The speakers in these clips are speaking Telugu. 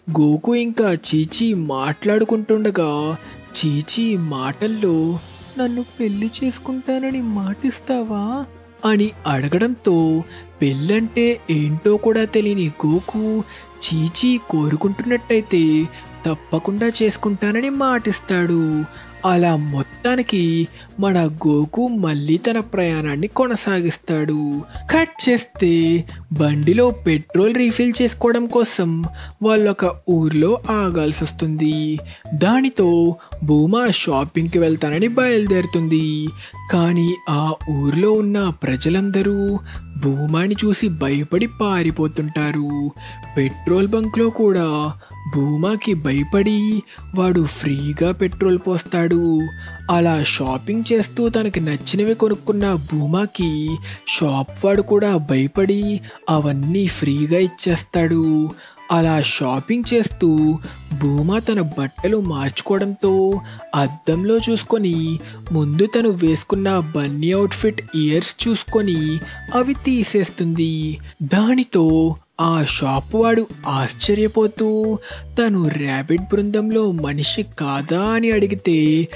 గోకు ఇంకా చీచీ మాట్లాడుకుంటుండగా చీచీ మాటల్లో నన్ను పెళ్లి చేసుకుంటానని మాటిస్తావా అని అడగడంతో పెళ్ళంటే ఏంటో కూడా తెలియని గోకు చీచీ కోరుకుంటున్నట్టయితే తప్పకుండా చేసుకుంటానని మాటిస్తాడు అలా మొత్తానికి మన గోకు మళ్ళీ తన ప్రయాణాన్ని కొనసాగిస్తాడు కట్ చేస్తే బండిలో పెట్రోల్ రీఫిల్ చేసుకోవడం కోసం వాళ్ళొక ఊర్లో ఆగాల్సి వస్తుంది దానితో భూమా షాపింగ్కి వెళ్తానని బయలుదేరుతుంది కానీ ఆ ఊర్లో ఉన్న ప్రజలందరూ భూమాని చూసి భయపడి పారిపోతుంటారు పెట్రోల్ బంక్లో కూడా భూమాకి భయపడి వాడు ఫ్రీగా పెట్రోల్ పోస్తాడు అలా షాపింగ్ చేస్తూ తనకి నచ్చినవి కొనుక్కున్న భూమాకి షాప్ వాడు కూడా భయపడి అవన్నీ ఫ్రీగా ఇచ్చేస్తాడు అలా షాపింగ్ చేస్తూ భూమా తన బట్టలు మార్చుకోవడంతో అద్దంలో చూసుకొని ముందు తను వేసుకున్న బన్నీ అవుట్ఫిట్ ఇయర్స్ చూసుకొని అవి తీసేస్తుంది దానితో ఆ షాప్ వాడు ఆశ్చర్యపోతూ తను ర్యాబిట్ బృందంలో మనిషి కాదా అని అడిగితే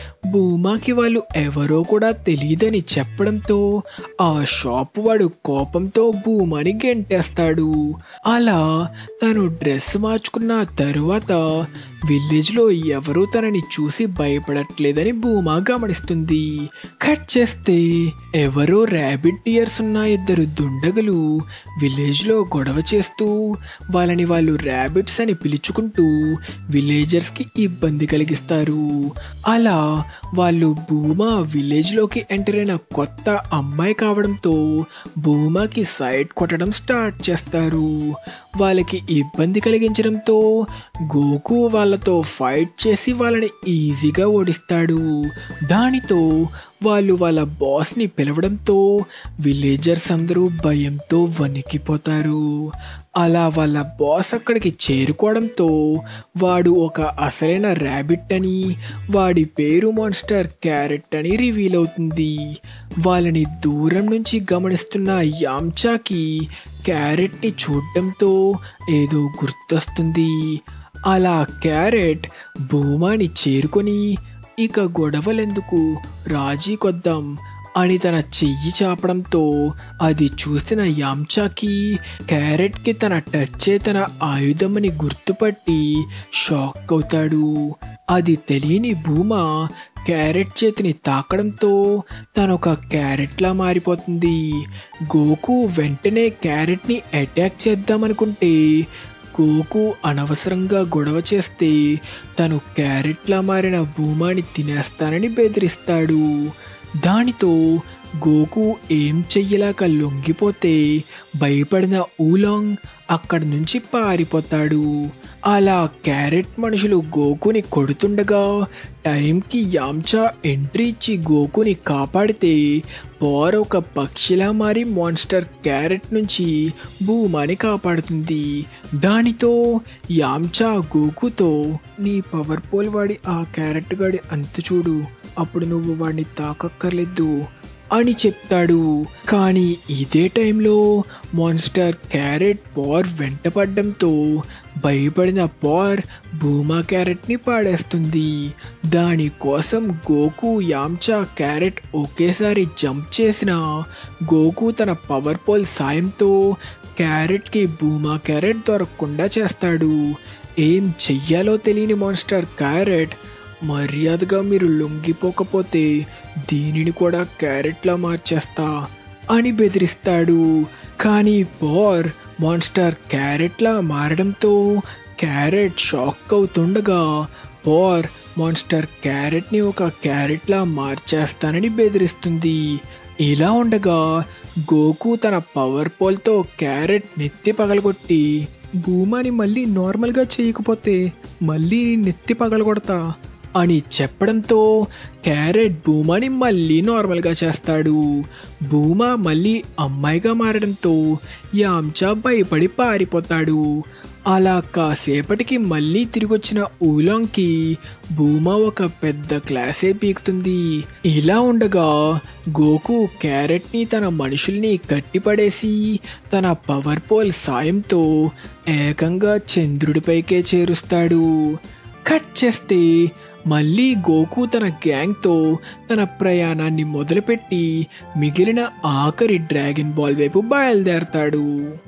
భూమాకి వాళ్ళు ఎవరో కూడా తెలియదని చెప్పడంతో ఆ షాప్ వాడు కోపంతో భూమాని గెంటేస్తాడు అలా తను డ్రెస్ మార్చుకున్న తరువాత విలేజ్లో ఎవరూ తనని చూసి భయపడట్లేదని భూమా గమనిస్తుంది కట్ చేస్తే ఎవరో ర్యాబిట్ టియర్స్ ఉన్న ఇద్దరు దుండగులు విలేజ్లో గొడవ చేస్తూ వాళ్ళని వాళ్ళు ర్యాబిట్స్ అని పిలుచుకుంటూ విలేజర్స్కి ఇబ్బంది కలిగిస్తారు అలా వాళ్ళు భూమా విలేజ్లోకి ఎంటర్ అయిన కొత్త అమ్మాయి కావడంతో భూమాకి సైడ్ కొట్టడం స్టార్ట్ చేస్తారు వాళ్ళకి ఇబ్బంది కలిగించడంతో గోకు వాళ్ళతో ఫైట్ చేసి వాళ్ళని ఈజీగా ఓడిస్తాడు దానితో వాళ్ళు వాళ్ళ బాస్ని పిలవడంతో విలేజర్స్ అందరూ భయంతో వణికిపోతారు అలా వాళ్ళ బాస్ అక్కడికి చేరుకోవడంతో వాడు ఒక అసలైన ర్యాబిట్ అని వాడి పేరు మాన్స్టర్ క్యారెట్ అని రివీల్ అవుతుంది వాళ్ళని దూరం నుంచి గమనిస్తున్న యామ్చాకి క్యారెట్ని చూడటంతో ఏదో గుర్తొస్తుంది అలా క్యారెట్ భూమాని చేరుకొని ఇక గొడవలెందుకు రాజీ కొద్దాం అని తన చెయ్యి చాపడంతో అది చూసిన యామ్చాకి క్యారెట్కి తన టచ్చే తన ఆయుధమని గుర్తుపట్టి షాక్ అవుతాడు అది తెలియని భూమ క్యారెట్ చేతిని తాకడంతో తనొక క్యారెట్లా మారిపోతుంది గోకు వెంటనే క్యారెట్ని అటాక్ చేద్దామనుకుంటే గోకు అనవసరంగా గొడవ చేస్తే తను క్యారెట్లా మారిన భూమాని తినేస్తానని బెదిరిస్తాడు దానితో గోకు ఏం చెయ్యలేక లొంగిపోతే భయపడిన ఊలాంగ్ అక్కడి నుంచి పారిపోతాడు అలా క్యారెట్ మనుషులు గోకుని కొడుతుండగా టైంకి యామ్చా ఎంట్రీ ఇచ్చి గోకుని కాపాడితే పోర్ ఒక పక్షిలా మారి మాన్స్టర్ క్యారెట్ నుంచి భూమాని కాపాడుతుంది దానితో యామ్చా గోకుతో నీ పవర్ పోల్ వాడి ఆ క్యారెట్ గాడి అంత చూడు అప్పుడు నువ్వు వాడిని తాకక్కర్లేదు అని చెప్తాడు కానీ ఇదే టైంలో మాన్స్టర్ క్యారెట్ పార్ వెంటపడడంతో భయపడిన పార్ భూమా క్యారెట్ని పాడేస్తుంది దానికోసం గోకు యామ్చా క్యారెట్ ఒకేసారి జంప్ చేసిన గోకు తన పవర్ పోల్ సాయంతో క్యారెట్కి భూమా క్యారెట్ దొరకకుండా చేస్తాడు ఏం చెయ్యాలో తెలియని మాన్స్టర్ క్యారెట్ మర్యాదగా మీరు లొంగిపోకపోతే దీనిని కూడా క్యారెట్లా మార్చేస్తా అని బెదిరిస్తాడు కానీ పోర్ మాన్స్టర్ క్యారెట్లా మారడంతో క్యారెట్ షాక్ అవుతుండగా పోర్ మాన్స్టర్ క్యారెట్ని ఒక క్యారెట్లా మార్చేస్తానని బెదిరిస్తుంది ఇలా ఉండగా గోకు తన పవర్ పోల్తో క్యారెట్ నెత్తి పగలగొట్టి భూమాని మళ్ళీ నార్మల్గా చేయకపోతే మళ్ళీ నీ నెత్తి పగలగొడతా అని చెప్పడంతో క్యారెట్ భూమాని మళ్ళీ నార్మల్గా చేస్తాడు భూమా మళ్ళీ అమ్మాయిగా మారడంతో యాంచా భయపడి పారిపోతాడు అలా కాసేపటికి మళ్ళీ తిరిగొచ్చిన ఊలాంగ్కి భూమా ఒక పెద్ద క్లాసే పీకుతుంది ఇలా ఉండగా గోకు క్యారెట్ని తన మనుషుల్ని కట్టిపడేసి తన పవర్ పోల్ సాయంతో ఏకంగా చంద్రుడిపైకే చేరుస్తాడు కట్ చేస్తే మళ్ళీ గోకు తన గ్యాంగ్తో తన ప్రయాణాన్ని మొదలుపెట్టి మిగిలిన ఆఖరి డ్రాగన్ బాల్ వైపు బయలుదేరతాడు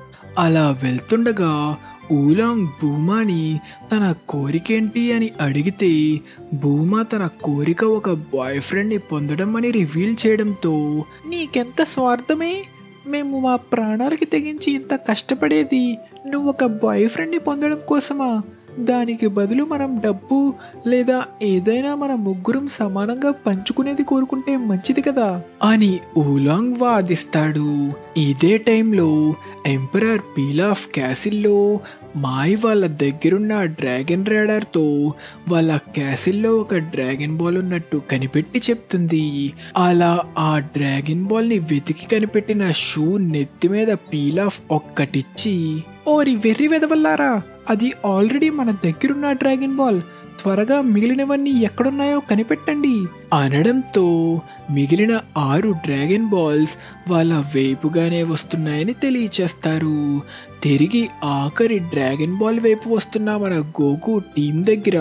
అలా వెళ్తుండగా ఊలాంగ్ భూమాని తన కోరికేంటి అని అడిగితే భూమా తన కోరిక ఒక బాయ్ ఫ్రెండ్ని పొందడం అని రివీల్ చేయడంతో నీకెంత స్వార్థమే మేము మా ప్రాణాలకి తెగించి ఇంత కష్టపడేది నువ్వు ఒక బాయ్ ఫ్రెండ్ని పొందడం కోసమా దానికి బదులు మనం డబ్బు లేదా ఏదైనా మన ముగ్గురం సమానంగా పంచుకునేది కోరుకుంటే మంచిది కదా అని ఊలాంగ్ వాదిస్తాడు ఇదే టైంలో ఎంపరర్ పీల్ ఆఫ్ క్యాసిల్లో మాయ్ వాళ్ళ దగ్గరున్న డ్రాగన్ రేడార్తో వాళ్ళ క్యాసిల్లో ఒక డ్రాగన్ బాల్ ఉన్నట్టు కనిపెట్టి చెప్తుంది అలా ఆ డ్రాగన్ బాల్ ని వెతికి కనిపెట్టిన షూ నెత్తి మీద పీల్ ఆఫ్ ఒక్కటిచ్చి ఓరి వెర్రి వెదవల్లారా అది ఆల్రెడీ మన దగ్గరున్న డ్రాగన్ బాల్ త్వరగా మిగిలినవన్నీ ఎక్కడున్నాయో కనిపెట్టండి అనడంతో మిగిలిన ఆరు డ్రాగన్ బాల్స్ వాళ్ళ వైపుగానే వస్తున్నాయని తెలియచేస్తారు తిరిగి ఆఖరి డ్రాగన్ బాల్ వైపు వస్తున్న మన గోకు టీం దగ్గర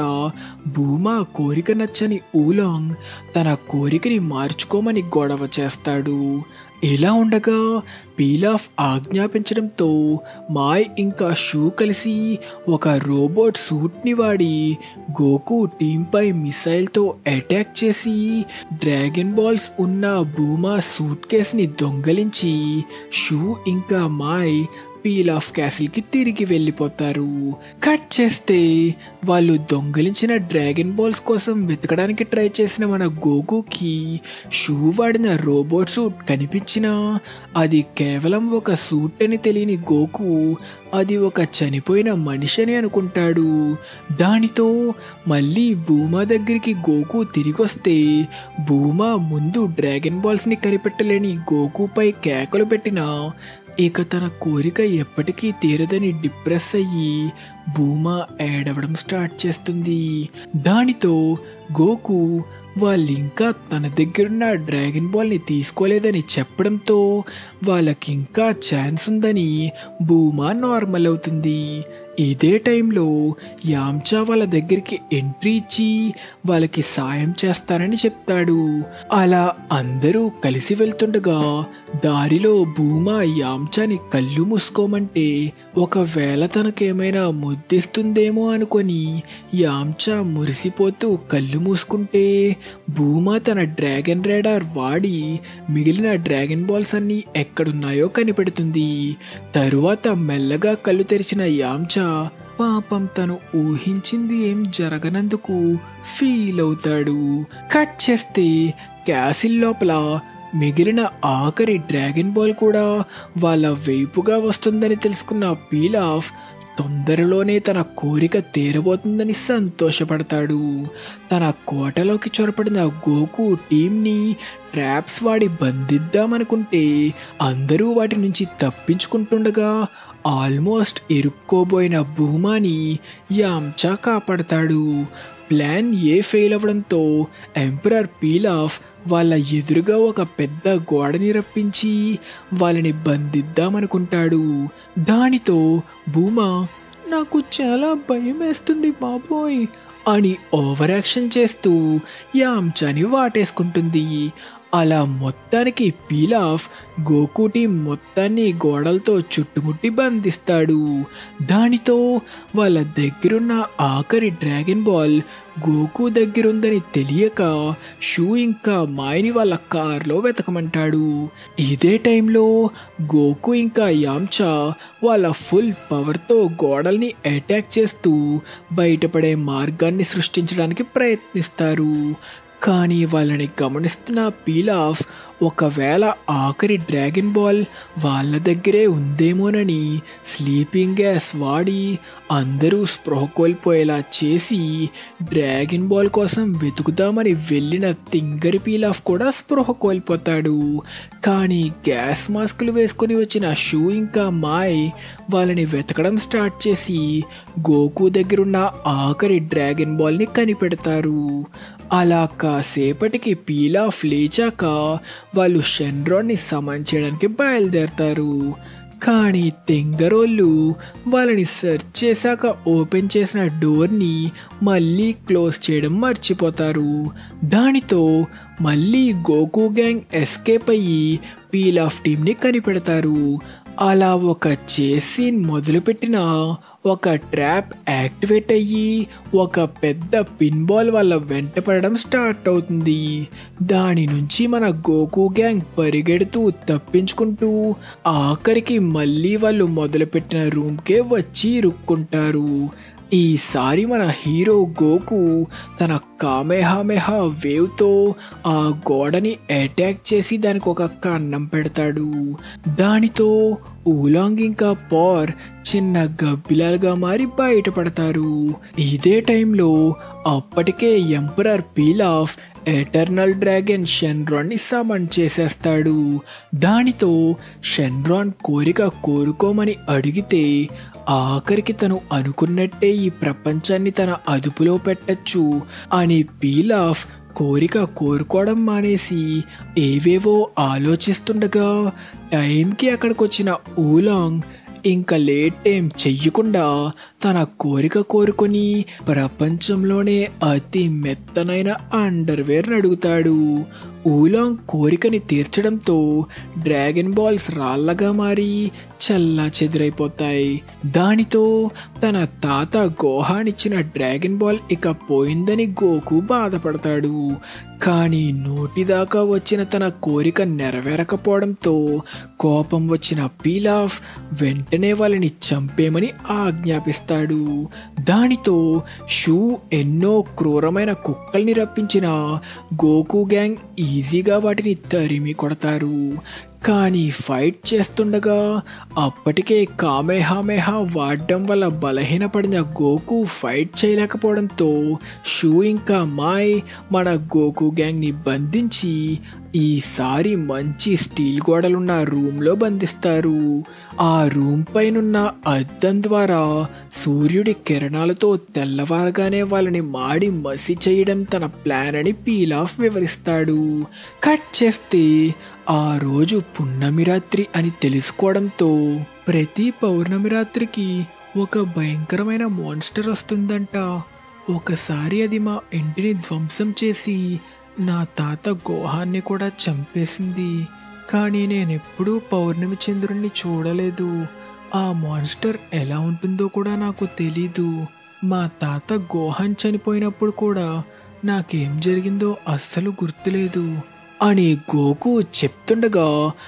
భూమా కోరిక నచ్చని ఊలాంగ్ తన కోరికని మార్చుకోమని గొడవ చేస్తాడు ఇలా ఉండగా పీలాఫ్ ఆజ్ఞాపించడంతో మాయ్ ఇంకా షూ కలిసి ఒక రోబోట్ సూట్ని వాడి గోకు టీంపై మిసైల్తో అటాక్ చేసి డ్రాగన్ బాల్స్ ఉన్న భూమా సూట్ కేస్ని దొంగలించి షూ ఇంకా మాయ్ పీల్ ఆఫ్ క్యాసిల్కి తిరిగి వెళ్ళిపోతారు కట్ చేస్తే వాళ్ళు దొంగలించిన డ్రాగన్ బాల్స్ కోసం వెతకడానికి ట్రై చేసిన మన గోకుకి షూ వాడిన రోబోట్ సూట్ కనిపించినా అది కేవలం ఒక సూట్ అని తెలియని గోకు అది ఒక చనిపోయిన మనిషి అని అనుకుంటాడు దానితో మళ్ళీ భూమా దగ్గరికి గోకు తిరిగొస్తే భూమా ముందు డ్రాగన్ బాల్స్ని కనిపెట్టలేని గోకుపై కేకలు పెట్టిన ఇక తన కోరిక ఎప్పటికీ తీరదని డిప్రెస్ అయ్యి భూమా ఏడవడం స్టార్ట్ చేస్తుంది దానితో గోకు వాళ్ళింకా తన దగ్గరున్న డ్రాగన్ బాల్ని తీసుకోలేదని చెప్పడంతో వాళ్ళకింకా ఛాన్స్ ఉందని భూమా నార్మల్ అవుతుంది ఇదే టైంలో యామ్చా వాళ్ళ దగ్గరికి ఎంట్రీ ఇచ్చి వాళ్ళకి సాయం చేస్తానని చెప్తాడు అలా అందరూ కలిసి వెళ్తుండగా దారిలో భూమా యామ్చాని కళ్ళు మూసుకోమంటే ఒకవేళ తనకేమైనా ముద్దిస్తుందేమో అనుకొని యామ్చా మురిసిపోతూ కళ్ళు మూసుకుంటే భూమా తన డ్రాగన్ రేడార్ వాడి మిగిలిన డ్రాగన్ బాల్స్ అన్ని ఎక్కడున్నాయో కనిపెడుతుంది తరువాత మెల్లగా కళ్ళు తెరిచిన యామ్చా పాపం తను ఊహించింది ఏం జరగనందుకు ఫీల్ అవుతాడు కట్ చేస్తే క్యాసిల్ లోపల మిగిలిన ఆఖరి డ్రాగన్ బాల్ కూడా వాళ్ళ వైపుగా వస్తుందని తెలుసుకున్న పీల్ ఆఫ్ తొందరలోనే తన కోరిక తీరబోతుందని సంతోషపడతాడు తన కోటలోకి చొరపడిన గోకు టీంని ట్రాప్స్ వాడి బంధిద్దామనుకుంటే అందరూ వాటి నుంచి తప్పించుకుంటుండగా ఆల్మోస్ట్ ఇరుక్కోబోయిన భూమాని యామ్చా కాపాడతాడు ప్లాన్ ఏ ఫెయిల్ అవ్వడంతో ఎంపరర్ పీలాఫ్ వాళ్ళ ఎదురుగా ఒక పెద్ద గోడని రప్పించి వాళ్ళని బంధిద్దామనుకుంటాడు దానితో భూమా నాకు చాలా భయం వేస్తుంది బాబోయ్ అని ఓవర్ యాక్షన్ చేస్తూ యామ్చాని వాటేసుకుంటుంది అలా మొత్తానికి పీలాఫ్ గోకు టీం మొత్తాన్ని గోడలతో చుట్టుముట్టి బంధిస్తాడు దానితో వాళ్ళ దగ్గరున్న ఆఖరి డ్రాగన్ బాల్ గోకు దగ్గరుందని తెలియక షూ ఇంకా మాయని వాళ్ళ కార్లో వెతకమంటాడు ఇదే టైంలో గోకు ఇంకా యామ్చా వాళ్ళ ఫుల్ పవర్తో గోడల్ని అటాక్ చేస్తూ బయటపడే మార్గాన్ని సృష్టించడానికి ప్రయత్నిస్తారు కానీ వాళ్ళని గమనిస్తున్న పీలాఫ్ ఒకవేళ ఆఖరి డ్రాగన్ బాల్ వాళ్ళ దగ్గరే ఉందేమోనని స్లీపింగ్ గ్యాస్ వాడి అందరూ స్పృహ కోల్పోయేలా చేసి డ్రాగన్ బాల్ కోసం వెతుకుదామని వెళ్ళిన తింగరి పీలాఫ్ కూడా స్పృహ కోల్పోతాడు కానీ గ్యాస్ మాస్కులు వేసుకొని వచ్చిన షూ ఇంకా మాయ్ వాళ్ళని వెతకడం స్టార్ట్ చేసి గోకు దగ్గరున్న ఆఖరి డ్రాగన్ బాల్ని కనిపెడతారు అలా కాసేపటికి పీలాఫ్ లేచాక వాళ్ళు షెన్రాన్ని సమన్ చేయడానికి బయలుదేరతారు కానీ తెంగరోళ్ళు వాళ్ళని సెర్చ్ చేశాక ఓపెన్ చేసిన డోర్ని మళ్ళీ క్లోజ్ చేయడం మర్చిపోతారు దానితో మళ్ళీ గోకు గ్యాంగ్ ఎస్కేప్ అయ్యి పీల్ ఆఫ్ టీమ్ని కనిపెడతారు అలా ఒక చేసీన్ మొదలుపెట్టిన ఒక ట్రాప్ యాక్టివేట్ అయ్యి ఒక పెద్ద పిన్ బాల్ వల్ల వెంటపడడం స్టార్ట్ అవుతుంది దాని నుంచి మన గోకు గ్యాంగ్ పరిగెడుతూ తప్పించుకుంటూ ఆఖరికి మళ్ళీ వాళ్ళు మొదలుపెట్టిన రూమ్కే వచ్చి ఇరుక్కుంటారు ఈసారి మన హీరో గోకు తన కామెహామెహా వేవ్తో ఆ గోడని అటాక్ చేసి దానికి ఒక కన్నం పెడతాడు దానితో ఊలాంగ్ ఇంకా పార్ చిన్న గబ్బిలాలుగా మారి బయటపడతారు ఇదే టైంలో అప్పటికే ఎంపరర్ పీలాఫ్ ఎటర్నల్ డ్రాగన్ షెన్రాన్ని సమన్ చేసేస్తాడు దానితో షెన్రాన్ కోరిక కోరుకోమని అడిగితే ఆఖరికి తను అనుకున్నట్టే ఈ ప్రపంచాన్ని తన అదుపులో పెట్టచ్చు అని పీలాఫ్ కోరిక కోరుకోవడం మానేసి ఏవేవో ఆలోచిస్తుండగా టైంకి అక్కడికి వచ్చిన ఊలాంగ్ ఇంకా లేట్ టైం చెయ్యకుండా తన కోరిక కోరుకొని ప్రపంచంలోనే అతి మెత్తనైన అండర్వేర్ అడుగుతాడు ఊలాంగ్ కోరికని తీర్చడంతో డ్రాగన్ బాల్స్ రాళ్ళగా మారి చల్లా చెదిరైపోతాయి దానితో తన తాత గోహానిచ్చిన డ్రాగన్ బాల్ ఇక పోయిందని గోకు బాధపడతాడు కానీ నోటిదాకా వచ్చిన తన కోరిక నెరవేరకపోవడంతో కోపం వచ్చిన పీలాఫ్ వెంటనే వాళ్ళని చంపేమని ఆజ్ఞాపిస్తాడు దానితో షూ ఎన్నో క్రూరమైన కుక్కల్ని రప్పించిన గోకు గ్యాంగ్ ఈజీగా వాటిని తరిమి కొడతారు కానీ ఫైట్ చేస్తుండగా అప్పటికే కామేహామేహా వాడడం వల్ల బలహీనపడిన గోకు ఫైట్ చేయలేకపోవడంతో షూ ఇంకా మాయ్ మన గోకు గ్యాంగ్ని బంధించి ఈసారి మంచి స్టీల్ గోడలున్న రూమ్లో బంధిస్తారు ఆ రూమ్ పైనున్న అద్దం ద్వారా సూర్యుడి కిరణాలతో తెల్లవారగానే వాళ్ళని మాడి మసి చేయడం తన ప్లాన్ అని పీల్ ఆఫ్ వివరిస్తాడు కట్ చేస్తే ఆ రోజు పున్నమి రాత్రి అని తెలుసుకోవడంతో ప్రతి పౌర్ణమి రాత్రికి ఒక భయంకరమైన మాన్స్టర్ వస్తుందంట ఒకసారి అది మా ఇంటిని ధ్వంసం చేసి నా తాత గోహాన్ని కూడా చంపేసింది కానీ నేనెప్పుడూ పౌర్ణమి చంద్రుణ్ణి చూడలేదు ఆ మాన్స్టర్ ఎలా ఉంటుందో కూడా నాకు తెలీదు మా తాత గోహాన్ చనిపోయినప్పుడు కూడా నాకేం జరిగిందో అస్సలు గుర్తులేదు అని గోకు చెప్తుండగా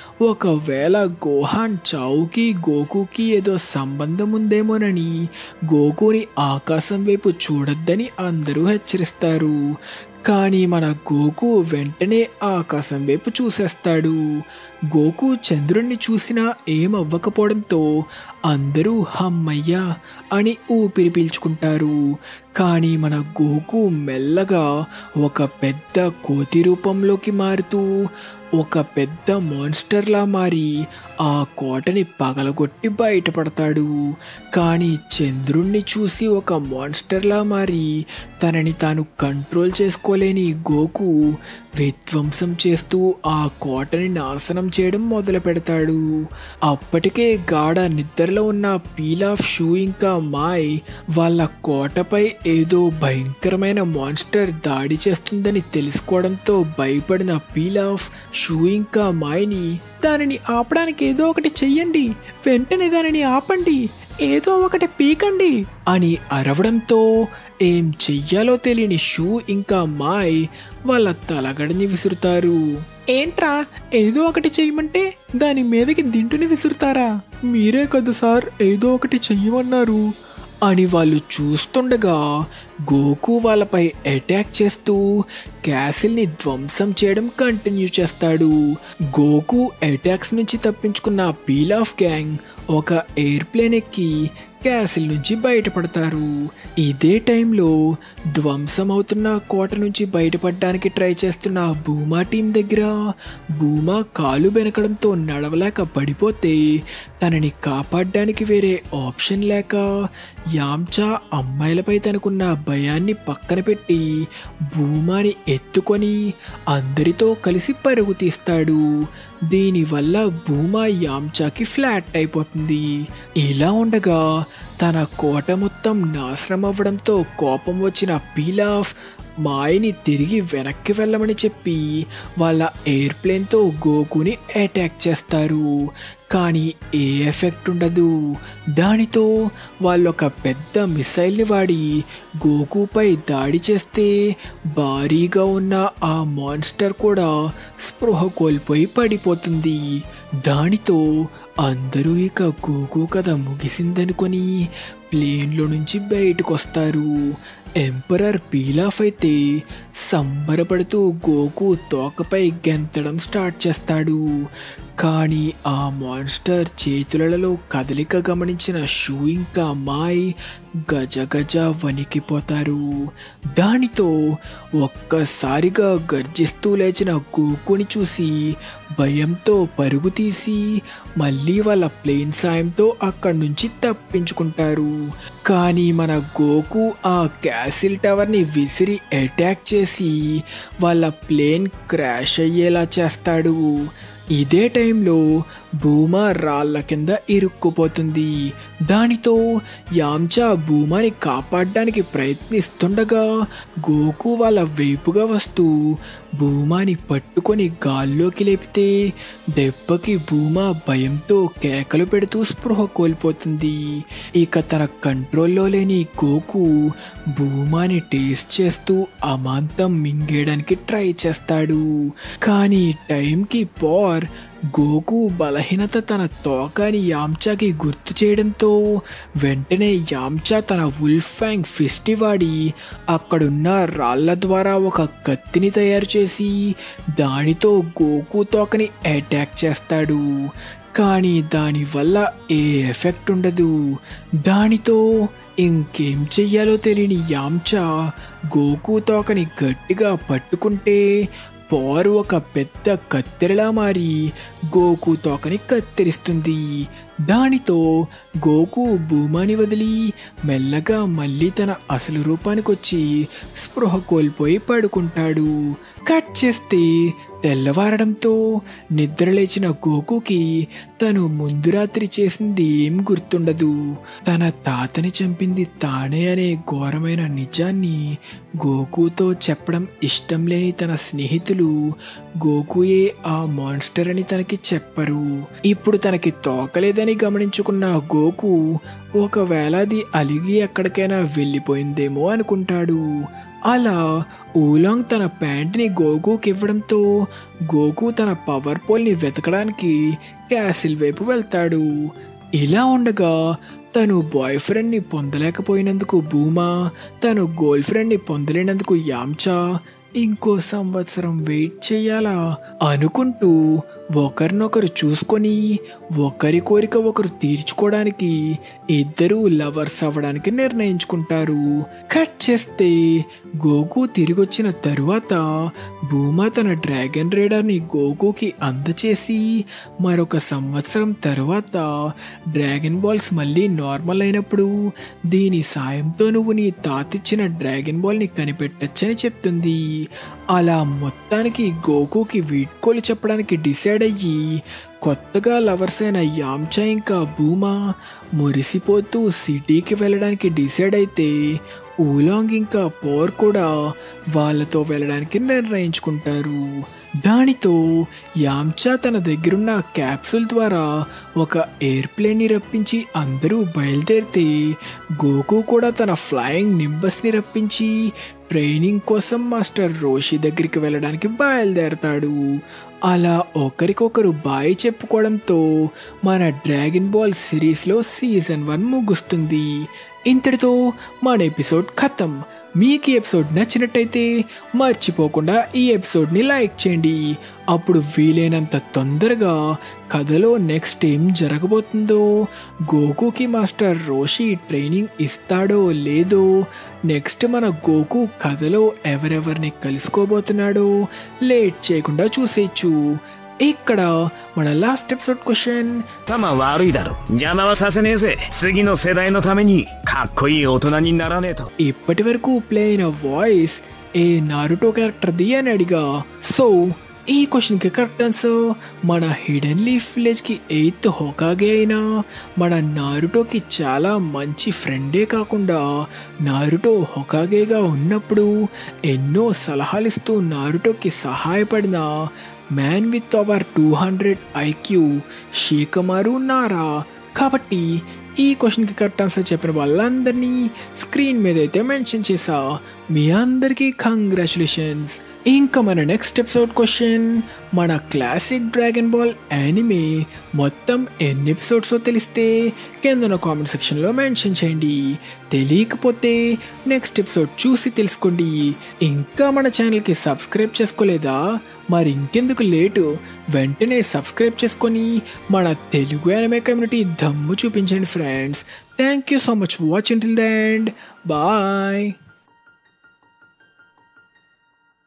ఒకవేళ గోహాన్ చావుకి గోకుకి ఏదో సంబంధం ఉందేమోనని గోకుని ఆకాశం వైపు చూడొద్దని అందరూ హెచ్చరిస్తారు కానీ మన గోకు వెంటనే ఆకాశం వైపు చూసేస్తాడు గోకు చంద్రుణ్ణి చూసినా ఏమవ్వకపోవడంతో అందరూ హమ్మయ్యా అని ఊపిరి పీల్చుకుంటారు కానీ మన గోకు మెల్లగా ఒక పెద్ద కోతి రూపంలోకి మారుతూ ఒక పెద్ద మాన్స్టర్లా మారి ఆ కోటని పగలగొట్టి బయటపడతాడు కానీ చంద్రుణ్ణి చూసి ఒక మాన్స్టర్లా మారి తనని తాను కంట్రోల్ చేసుకోలేని గోకు విధ్వంసం చేస్తూ ఆ కోటని నాశనం చేయడం మొదలు పెడతాడు అప్పటికే గాఢ నిద్రలో ఉన్న పీల్ ఆఫ్ షూ ఇంకా మాయ్ వాళ్ళ కోటపై ఏదో భయంకరమైన మాన్స్టర్ దాడి చేస్తుందని తెలుసుకోవడంతో భయపడిన పీల్ ఆఫ్ షూ ఇంకా మాయ్ని దానిని ఆపడానికి ఏదో ఒకటి చెయ్యండి వెంటనే దానిని ఆపండి ఏదో ఒకటి పీకండి అని అరవడంతో ఏం చెయ్యాలో తెలియని షూ ఇంకా మాయ్ వాళ్ళ తలగడని విసురుతారు ఏంట్రా ఏదో ఒకటి చెయ్యమంటే దాని మీదకి దింటుని విసురుతారా మీరే కదా సార్ ఏదో ఒకటి చెయ్యమన్నారు అని వాళ్ళు చూస్తుండగా గోకు వాళ్ళపై అటాక్ చేస్తూ క్యాసిల్ని ధ్వంసం చేయడం కంటిన్యూ చేస్తాడు గోకు అటాక్స్ నుంచి తప్పించుకున్న పీల్ ఆఫ్ గ్యాంగ్ ఒక ఎయిర్ప్లేన్ ఎక్కి క్యాసిల్ నుంచి బయటపడతారు ఇదే టైంలో ధ్వంసం అవుతున్న కోట నుంచి బయటపడడానికి ట్రై చేస్తున్న భూమా టీం దగ్గర భూమా కాలు వెనకడంతో నడవలేక పడిపోతే తనని కాపాడడానికి వేరే ఆప్షన్ లేక యామ్చా అమ్మాయిలపై తనకున్న భయాన్ని పక్కన పెట్టి భూమాని ఎత్తుకొని అందరితో కలిసి పరుగు తీస్తాడు దీనివల్ల భూమా యామ్చాకి ఫ్లాట్ అయిపోతుంది ఇలా ఉండగా తన కోట మొత్తం నాశనం అవ్వడంతో కోపం వచ్చిన పీలాఫ్ మాయని తిరిగి వెనక్కి వెళ్ళమని చెప్పి వాళ్ళ ఎయిర్ప్లేన్తో గోకుని అటాక్ చేస్తారు కానీ ఏ ఎఫెక్ట్ ఉండదు దానితో వాళ్ళు ఒక పెద్ద మిసైల్ని వాడి గోకుపై దాడి చేస్తే భారీగా ఉన్న ఆ మాన్స్టర్ కూడా స్పృహ కోల్పోయి పడిపోతుంది దానితో అందరూ ఇక గోకు కథ ముగిసిందనుకొని ప్లేన్లో నుంచి బయటకు వస్తారు ఎంపరర్ పీలాఫ్ అయితే సంబరపడుతూ గోకు తోకపై గెంతడం స్టార్ట్ చేస్తాడు కానీ ఆ మాన్స్టర్ చేతులలో కదలిక గమనించిన షూ ఇంకా మాయ్ గజ గజ వణికిపోతారు దానితో ఒక్కసారిగా గర్జిస్తూ లేచిన గోకుని చూసి భయంతో పరుగు తీసి మళ్ళీ వాళ్ళ ప్లేన్ సాయంతో అక్కడి నుంచి తప్పించుకుంటారు కానీ మన గోకు ఆ క్యాసిల్ టవర్ని విసిరి అటాక్ చేసి వాళ్ళ ప్లేన్ క్రాష్ అయ్యేలా చేస్తాడు ఇదే టైంలో భూమా రాళ్ళ కింద ఇరుక్కుపోతుంది దానితో యామ్చా భూమాని కాపాడడానికి ప్రయత్నిస్తుండగా గోకు వాళ్ళ వైపుగా వస్తూ భూమాని పట్టుకొని గాల్లోకి లేపితే దెబ్బకి భూమా భయంతో కేకలు పెడుతూ స్పృహ కోల్పోతుంది ఇక తన కంట్రోల్లో లేని గోకు భూమాని టేస్ట్ చేస్తూ అమాంతం మింగేయడానికి ట్రై చేస్తాడు కానీ టైంకి పార్ గోకు బలహీనత తన తోకని యామ్చాకి గుర్తు చేయడంతో వెంటనే యామ్చా తన వుల్ఫ్ ఫ్యాంగ్ ఫిస్టి వాడి అక్కడున్న రాళ్ల ద్వారా ఒక కత్తిని తయారు చేసి దానితో గోకు తోకని అటాక్ చేస్తాడు కానీ దానివల్ల ఏ ఎఫెక్ట్ ఉండదు దానితో ఇంకేం చెయ్యాలో తెలియని యామ్చా గోకు తోకని గట్టిగా పట్టుకుంటే పోరు ఒక పెద్ద కత్తెరలా మారి గోకు తోకని కత్తిరిస్తుంది దానితో గోకు భూమాని వదిలి మెల్లగా మళ్ళీ తన అసలు రూపానికి వచ్చి స్పృహ కోల్పోయి పడుకుంటాడు కట్ చేస్తే తెల్లవారడంతో నిద్రలేచిన గోకుకి తను ముందు రాత్రి చేసింది ఏం గుర్తుండదు తన తాతని చంపింది తానే అనే ఘోరమైన నిజాన్ని గోకుతో చెప్పడం ఇష్టం లేని తన స్నేహితులు గోకుయే ఆ మాన్స్టర్ అని తనకి చెప్పరు ఇప్పుడు తనకి తోకలేదని గమనించుకున్న గోకు ఒకవేళ అది అలిగి ఎక్కడికైనా వెళ్ళిపోయిందేమో అనుకుంటాడు అలా ఊలాంగ్ తన ప్యాంట్ని గోకుకి ఇవ్వడంతో గోకు తన పవర్ పోల్ని వెతకడానికి క్యాసిల్ వైపు వెళ్తాడు ఇలా ఉండగా తను బాయ్ ఫ్రెండ్ని పొందలేకపోయినందుకు భూమా తను గర్ల్ ఫ్రెండ్ని పొందలేనందుకు యామ్చా ఇంకో సంవత్సరం వెయిట్ చేయాలా అనుకుంటూ ఒకరినొకరు చూసుకొని ఒకరి కోరిక ఒకరు తీర్చుకోవడానికి ఇద్దరూ లవర్స్ అవ్వడానికి నిర్ణయించుకుంటారు కట్ చేస్తే గోకు తిరిగి వచ్చిన తరువాత భూమా తన డ్రాగన్ రైడర్ని గోకుకి అందచేసి మరొక సంవత్సరం తర్వాత డ్రాగన్ బాల్స్ మళ్ళీ నార్మల్ అయినప్పుడు దీని సాయంతో నువ్వు నీ తాతిచ్చిన డ్రాగన్ బాల్ని కనిపెట్టచ్చని చెప్తుంది అలా మొత్తానికి గోకుకి వీడ్కోలు చెప్పడానికి డిసైడ్ అయ్యి కొత్తగా లవర్స్ అయిన యామ్చా ఇంకా భూమా మురిసిపోతూ సిటీకి వెళ్ళడానికి డిసైడ్ అయితే ఊలాంగ్ ఇంకా పోర్ కూడా వాళ్ళతో వెళ్ళడానికి నిర్ణయించుకుంటారు దానితో యామ్చా తన దగ్గరున్న క్యాప్సూల్ ద్వారా ఒక ఎయిర్ప్లేన్ని రప్పించి అందరూ బయలుదేరితే గోకు కూడా తన ఫ్లయింగ్ నింబస్ని రప్పించి ట్రైనింగ్ కోసం మాస్టర్ రోషి దగ్గరికి వెళ్ళడానికి బయలుదేరతాడు అలా ఒకరికొకరు బాయ్ చెప్పుకోవడంతో మన డ్రాగన్ బాల్ సిరీస్లో సీజన్ వన్ ముగుస్తుంది ఇంతటితో మన ఎపిసోడ్ ఖతం మీకు ఈ ఎపిసోడ్ నచ్చినట్టయితే మర్చిపోకుండా ఈ ఎపిసోడ్ని లైక్ చేయండి అప్పుడు వీలైనంత తొందరగా కథలో నెక్స్ట్ ఏం జరగబోతుందో గోకుకి మాస్టర్ రోషి ట్రైనింగ్ ఇస్తాడో లేదో నెక్స్ట్ మన గోకు కథలో ఎవరెవరిని కలుసుకోబోతున్నాడో లేట్ చేయకుండా చూసేయచ్చు ఇక్కడ మన లాస్ట్ ఎపిసోడ్ క్వశ్చన్ 頭悪いだろ邪魔はさせねえぜ次の世代のためにかっこいい大人にならねえと ఇప్పటి వరకు ప్లే అయిన వాయిస్ ఏ నారుటో క్యారెక్టర్ది అని అడిగా సో ఈ క్వశ్చన్కి కరెక్ట్ ఆన్సర్ మన హిడెన్ లీఫ్ విలేజ్కి ఎయిత్ హోకాగే అయినా మన నారుటోకి చాలా మంచి ఫ్రెండే కాకుండా నారుటో హొకాగేగా ఉన్నప్పుడు ఎన్నో సలహాలు ఇస్తూ నారుటోకి సహాయపడిన man with our two hundred IQ Shikamaru Nara కాబట్టి ఈ క్వశ్చన్కి కరెక్ట్ ఆన్సర్ చెప్పిన వాళ్ళందరినీ స్క్రీన్ మీద అయితే మెన్షన్ చేసా మీ అందరికీ కంగ్రాచులేషన్స్ ఇంకా మన నెక్స్ట్ ఎపిసోడ్ క్వశ్చన్ మన క్లాసిక్ డ్రాగన్ బాల్ యానిమే మొత్తం ఎన్ని ఎపిసోడ్స్ తెలిస్తే కిందన కామెంట్ సెక్షన్లో మెన్షన్ చేయండి తెలియకపోతే నెక్స్ట్ ఎపిసోడ్ చూసి తెలుసుకోండి ఇంకా మన ఛానల్కి సబ్స్క్రైబ్ చేసుకోలేదా మరి ఇంకెందుకు లేటు వెంటనే సబ్స్క్రైబ్ చేసుకొని మన తెలుగు యానిమే కమ్యూనిటీ దమ్ము చూపించండి friends thank you so much watching till the end bye